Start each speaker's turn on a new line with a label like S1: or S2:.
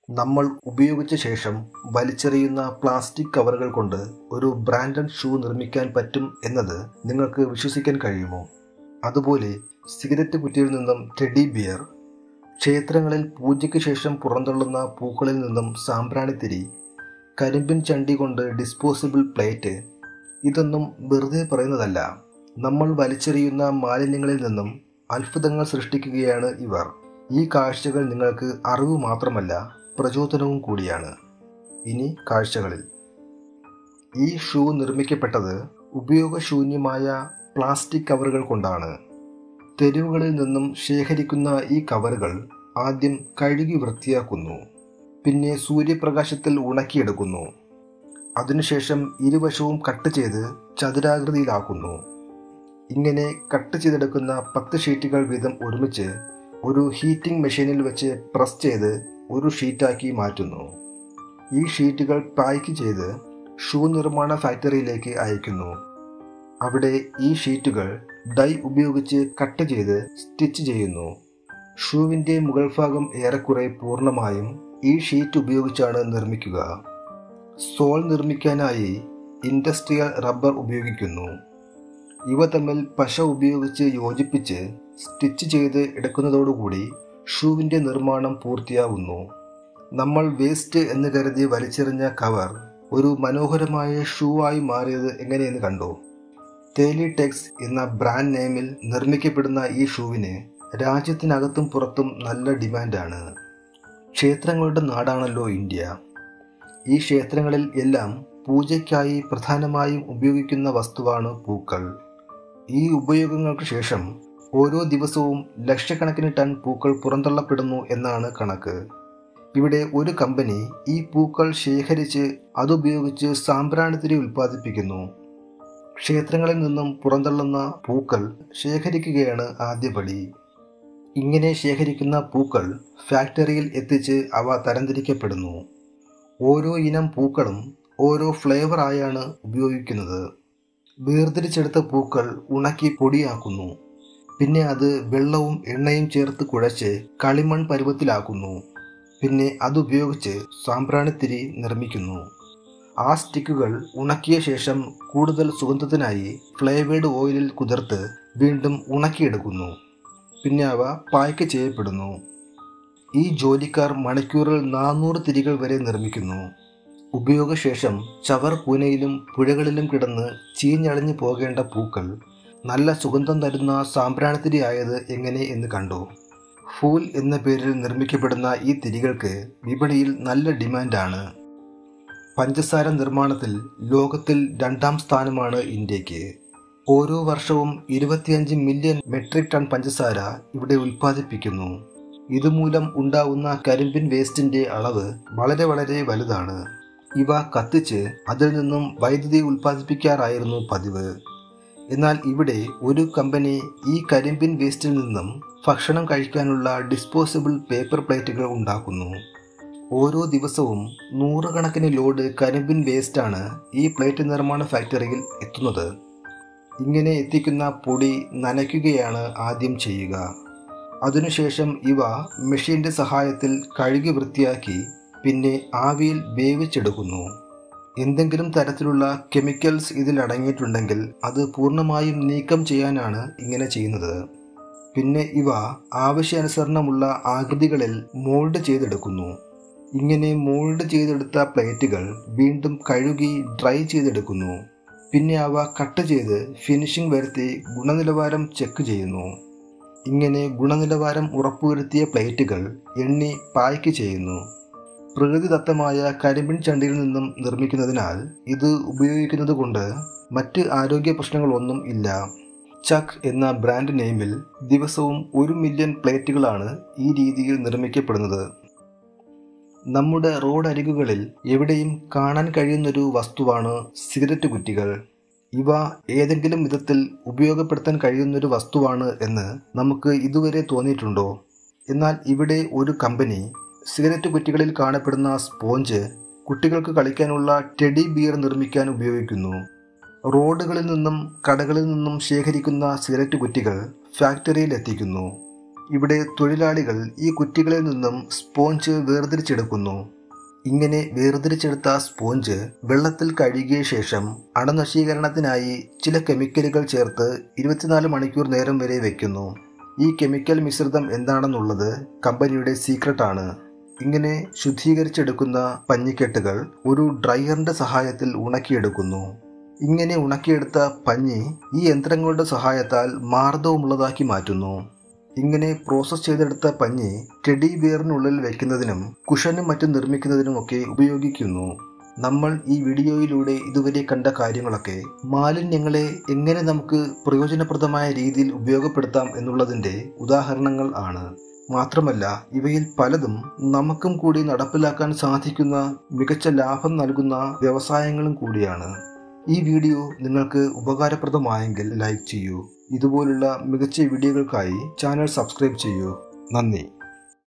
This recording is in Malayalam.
S1: നമ്മൾ ഉപയോഗിച്ച ശേഷം വലിച്ചെറിയുന്ന പ്ലാസ്റ്റിക് കവറുകൾ കൊണ്ട് ഒരു ബ്രാൻഡഡ് ഷൂ നിർമ്മിക്കാൻ പറ്റും എന്നത് നിങ്ങൾക്ക് വിശ്വസിക്കാൻ കഴിയുമോ അതുപോലെ സിഗരറ്റ് കുറ്റിയിൽ നിന്നും ടെഡി ബിയർ ക്ഷേത്രങ്ങളിൽ പൂജയ്ക്ക് ശേഷം പുറന്തള്ളുന്ന പൂക്കളിൽ നിന്നും സാമ്പ്രാണിത്തിരി കരിമ്പിൻ ചണ്ടി കൊണ്ട് ഡിസ്പോസിബിൾ പ്ലേറ്റ് ഇതൊന്നും വെറുതെ പറയുന്നതല്ല നമ്മൾ വലിച്ചെറിയുന്ന മാലിന്യങ്ങളിൽ നിന്നും അത്ഭുതങ്ങൾ സൃഷ്ടിക്കുകയാണ് ഇവർ ഈ കാഴ്ചകൾ നിങ്ങൾക്ക് അറിവ് മാത്രമല്ല പ്രചോദനവും കൂടിയാണ് ഇനി കാഴ്ചകളിൽ ഈ ഷൂ നിർമ്മിക്കപ്പെട്ടത് ഉപയോഗശൂന്യമായ പ്ലാസ്റ്റിക് കവറുകൾ കൊണ്ടാണ് തെരുവുകളിൽ നിന്നും ശേഖരിക്കുന്ന ഈ കവറുകൾ ആദ്യം കഴുകി വൃത്തിയാക്കുന്നു പിന്നെ സൂര്യപ്രകാശത്തിൽ ഉണക്കിയെടുക്കുന്നു അതിനുശേഷം ഇരുവശവും കട്ട് ചെയ്ത് ചതുരാകൃതിയിലാക്കുന്നു ഇങ്ങനെ കട്ട് ചെയ്തെടുക്കുന്ന പത്ത് ഷീറ്റുകൾ വീതം ഒരുമിച്ച് ഒരു ഹീറ്റിംഗ് മെഷീനിൽ വെച്ച് പ്രസ് ചെയ്ത് ഒരു ഷീറ്റാക്കി മാറ്റുന്നു ഈ ഷീറ്റുകൾ പായ്ക്ക് ചെയ്ത് ഷൂ നിർമ്മാണ ഫാക്ടറിയിലേക്ക് അയക്കുന്നു അവിടെ ഈ ഷീറ്റുകൾ ഡൈ ഉപയോഗിച്ച് കട്ട് ചെയ്ത് സ്റ്റിച്ച് ചെയ്യുന്നു ഷൂവിൻ്റെ മുകൾ ഭാഗം ഏറെക്കുറെ പൂർണ്ണമായും ഈ ഷീറ്റ് ഉപയോഗിച്ചാണ് നിർമ്മിക്കുക സോൾ നിർമ്മിക്കാനായി ഇൻഡസ്ട്രിയൽ റബ്ബർ ഉപയോഗിക്കുന്നു ഇവ തമ്മിൽ പശ ഉപയോഗിച്ച് യോജിപ്പിച്ച് സ്റ്റിച്ച് ചെയ്ത് എടുക്കുന്നതോടുകൂടി ഷൂവിൻ്റെ നിർമ്മാണം പൂർത്തിയാവുന്നു നമ്മൾ വേസ്റ്റ് എന്ന് കരുതി വലിച്ചെറിഞ്ഞ കവർ ഒരു മനോഹരമായ ഷൂ ആയി മാറിയത് എങ്ങനെയെന്ന് കണ്ടു തേലി ടെക്സ് എന്ന ബ്രാൻഡ് നെയിമിൽ നിർമ്മിക്കപ്പെടുന്ന ഈ ഷൂവിന് രാജ്യത്തിനകത്തും പുറത്തും നല്ല ഡിമാൻഡാണ് ക്ഷേത്രങ്ങളുടെ നാടാണല്ലോ ഇന്ത്യ ഈ ക്ഷേത്രങ്ങളിൽ എല്ലാം പൂജയ്ക്കായി പ്രധാനമായും ഉപയോഗിക്കുന്ന വസ്തുവാണ് പൂക്കൾ ഈ ഉപയോഗങ്ങൾക്ക് ശേഷം ഓരോ ദിവസവും ലക്ഷക്കണക്കിന് ടൺ പൂക്കൾ പുറന്തള്ളപ്പെടുന്നു എന്നാണ് കണക്ക് ഇവിടെ ഒരു കമ്പനി ഈ പൂക്കൾ ശേഖരിച്ച് അതുപയോഗിച്ച് സാമ്പ്രാണിത്തിരി ഉൽപ്പാദിപ്പിക്കുന്നു ക്ഷേത്രങ്ങളിൽ നിന്നും പുറന്തള്ളുന്ന പൂക്കൾ ശേഖരിക്കുകയാണ് ആദ്യപടി ഇങ്ങനെ ശേഖരിക്കുന്ന പൂക്കൾ ഫാക്ടറിയിൽ എത്തിച്ച് അവ തരംതിരിക്കപ്പെടുന്നു ഓരോ ഇനം പൂക്കളും ഓരോ ഫ്ലേവർ ആയാണ് ഉപയോഗിക്കുന്നത് വേർതിരിച്ചെടുത്ത പൂക്കൾ ഉണക്കി പൊടിയാക്കുന്നു പിന്നെ അത് വെള്ളവും എണ്ണയും ചേർത്ത് കുഴച്ച് കളിമൺ പരുവത്തിലാക്കുന്നു പിന്നെ അതുപയോഗിച്ച് സാമ്പ്രാണിത്തിരി നിർമ്മിക്കുന്നു ആ സ്റ്റിക്കുകൾ ഉണക്കിയ ശേഷം കൂടുതൽ സുഗന്ധത്തിനായി ഫ്ലേവേഡ് ഓയിലിൽ കുതിർത്ത് വീണ്ടും ഉണക്കിയെടുക്കുന്നു പിന്നെ അവ പായ്ക്ക് ചെയ്യപ്പെടുന്നു ഈ ജോലിക്കാർ മണിക്കൂറിൽ നാനൂറ് തിരികൾ വരെ നിർമ്മിക്കുന്നു ഉപയോഗശേഷം ചവർ കൂനയിലും പുഴകളിലും കിടന്ന് ചീഞ്ഞളിഞ്ഞു പോകേണ്ട പൂക്കൾ നല്ല സുഗന്ധം തരുന്ന സാമ്പ്രാണിത്തിരി ആയത് എങ്ങനെ എന്ന് കണ്ടു ഫൂൽ എന്ന പേരിൽ നിർമ്മിക്കപ്പെടുന്ന ഈ തിരികൾക്ക് വിപണിയിൽ നല്ല ഡിമാൻഡാണ് പഞ്ചസാര നിർമ്മാണത്തിൽ ലോകത്തിൽ രണ്ടാം സ്ഥാനമാണ് ഇന്ത്യക്ക് ഓരോ വർഷവും ഇരുപത്തിയഞ്ച് മില്യൺ മെട്രിക് ടൺ പഞ്ചസാര ഇവിടെ ഉൽപ്പാദിപ്പിക്കുന്നു ഇതുമൂലം ഉണ്ടാവുന്ന കരിമ്പിൻ വേസ്റ്റിന്റെ അളവ് വളരെ വളരെ വലുതാണ് ഇവ കത്തിച്ച് അതിൽ നിന്നും വൈദ്യുതി ഉൽപ്പാദിപ്പിക്കാറായിരുന്നു പതിവ് എന്നാൽ ഇവിടെ ഒരു കമ്പനി ഈ കരിമ്പിൻ വേസ്റ്റിൽ നിന്നും ഭക്ഷണം കഴിക്കാനുള്ള ഡിസ്പോസിബിൾ പേപ്പർ പ്ലേറ്റുകൾ ഉണ്ടാക്കുന്നു ഓരോ ദിവസവും നൂറുകണക്കിന് ലോഡ് കരിമ്പിൻ വേസ്റ്റാണ് ഈ പ്ലേറ്റ് നിർമ്മാണ ഫാക്ടറിയിൽ എത്തുന്നത് ഇങ്ങനെ എത്തിക്കുന്ന പൊടി നനയ്ക്കുകയാണ് ആദ്യം ചെയ്യുക അതിനുശേഷം ഇവ മെഷീന്റെ സഹായത്തിൽ കഴുകി വൃത്തിയാക്കി പിന്നെ ആവിയിൽ വേവിച്ചെടുക്കുന്നു എന്തെങ്കിലും തരത്തിലുള്ള കെമിക്കൽസ് ഇതിൽ അടങ്ങിയിട്ടുണ്ടെങ്കിൽ അത് പൂർണ്ണമായും നീക്കം ചെയ്യാനാണ് ഇങ്ങനെ ചെയ്യുന്നത് പിന്നെ ഇവ ആവശ്യാനുസരണമുള്ള ആകൃതികളിൽ മോൾഡ് ചെയ്തെടുക്കുന്നു ഇങ്ങനെ മോൾഡ് ചെയ്തെടുത്ത പ്ലേറ്റുകൾ വീണ്ടും കഴുകി ഡ്രൈ ചെയ്തെടുക്കുന്നു പിന്നെ അവ കട്ട് ചെയ്ത് ഫിനിഷിംഗ് വരുത്തി ഗുണനിലവാരം ചെക്ക് ചെയ്യുന്നു ഇങ്ങനെ ഗുണനിലവാരം ഉറപ്പുവരുത്തിയ പ്ലേറ്റുകൾ എണ്ണി പായ്ക്ക് ചെയ്യുന്നു പ്രകൃതിദത്തമായ കരിമ്പിൻ ചണ്ടിയിൽ നിന്നും നിർമ്മിക്കുന്നതിനാൽ ഇത് ഉപയോഗിക്കുന്നത് കൊണ്ട് മറ്റ് ആരോഗ്യ പ്രശ്നങ്ങളൊന്നും ഇല്ല ചക്ക് എന്ന ബ്രാൻഡ് നെയിമിൽ ദിവസവും ഒരു മില്യൺ പ്ലേറ്റുകളാണ് ഈ രീതിയിൽ നിർമ്മിക്കപ്പെടുന്നത് നമ്മുടെ റോഡ് അരികുകളിൽ എവിടെയും കാണാൻ കഴിയുന്നൊരു വസ്തുവാണ് സിഗരറ്റ് കുറ്റികൾ ഇവ ഏതെങ്കിലും വിധത്തിൽ ഉപയോഗപ്പെടുത്താൻ കഴിയുന്നൊരു വസ്തുവാണ് എന്ന് നമുക്ക് ഇതുവരെ തോന്നിയിട്ടുണ്ടോ എന്നാൽ ഇവിടെ ഒരു കമ്പനി സിഗരറ്റ് കുറ്റികളിൽ കാണപ്പെടുന്ന സ്പോഞ്ച് കുട്ടികൾക്ക് കളിക്കാനുള്ള ടെഡി ബിയർ നിർമ്മിക്കാൻ ഉപയോഗിക്കുന്നു റോഡുകളിൽ നിന്നും കടകളിൽ നിന്നും ശേഖരിക്കുന്ന സിഗരറ്റ് കുറ്റികൾ ഫാക്ടറിയിൽ എത്തിക്കുന്നു ഇവിടെ തൊഴിലാളികൾ ഈ കുറ്റികളിൽ നിന്നും സ്പോഞ്ച് വേർതിരിച്ചെടുക്കുന്നു ഇങ്ങനെ വേർതിരിച്ചെടുത്ത സ്പോഞ്ച് വെള്ളത്തിൽ കഴുകിയ ശേഷം അണുനശീകരണത്തിനായി ചില കെമിക്കലുകൾ ചേർത്ത് ഇരുപത്തിനാല് മണിക്കൂർ നേരം വരെ വയ്ക്കുന്നു ഈ കെമിക്കൽ മിശ്രിതം എന്താണെന്നുള്ളത് കമ്പനിയുടെ സീക്രട്ടാണ് ഇങ്ങനെ ശുദ്ധീകരിച്ചെടുക്കുന്ന പഞ്ഞിക്കെട്ടുകൾ ഒരു ഡ്രയറിന്റെ സഹായത്തിൽ ഉണക്കിയെടുക്കുന്നു ഇങ്ങനെ ഉണക്കിയെടുത്ത പഞ്ഞി ഈ യന്ത്രങ്ങളുടെ സഹായത്താൽ മാർദ്ദവമുള്ളതാക്കി മാറ്റുന്നു ഇങ്ങനെ പ്രോസസ് ചെയ്തെടുത്ത പഞ്ഞി ടെഡി ബിയറിനുള്ളിൽ വെക്കുന്നതിനും കുഷനും മറ്റും നിർമ്മിക്കുന്നതിനുമൊക്കെ ഉപയോഗിക്കുന്നു നമ്മൾ ഈ വീഡിയോയിലൂടെ ഇതുവരെ കണ്ട കാര്യങ്ങളൊക്കെ മാലിന്യങ്ങളെ എങ്ങനെ നമുക്ക് പ്രയോജനപ്രദമായ രീതിയിൽ ഉപയോഗപ്പെടുത്താം എന്നുള്ളതിൻ്റെ ഉദാഹരണങ്ങൾ ആണ് മാത്രമല്ല ഇവയിൽ പലതും നമുക്കും കൂടി നടപ്പിലാക്കാൻ സാധിക്കുന്ന മികച്ച ലാഭം നൽകുന്ന വ്യവസായങ്ങളും കൂടിയാണ് ഈ വീഡിയോ നിങ്ങൾക്ക് ഉപകാരപ്രദമായെങ്കിൽ ലൈക്ക് ചെയ്യൂ ഇതുപോലുള്ള മികച്ച വീഡിയോകൾക്കായി ചാനൽ സബ്സ്ക്രൈബ് ചെയ്യൂ നന്ദി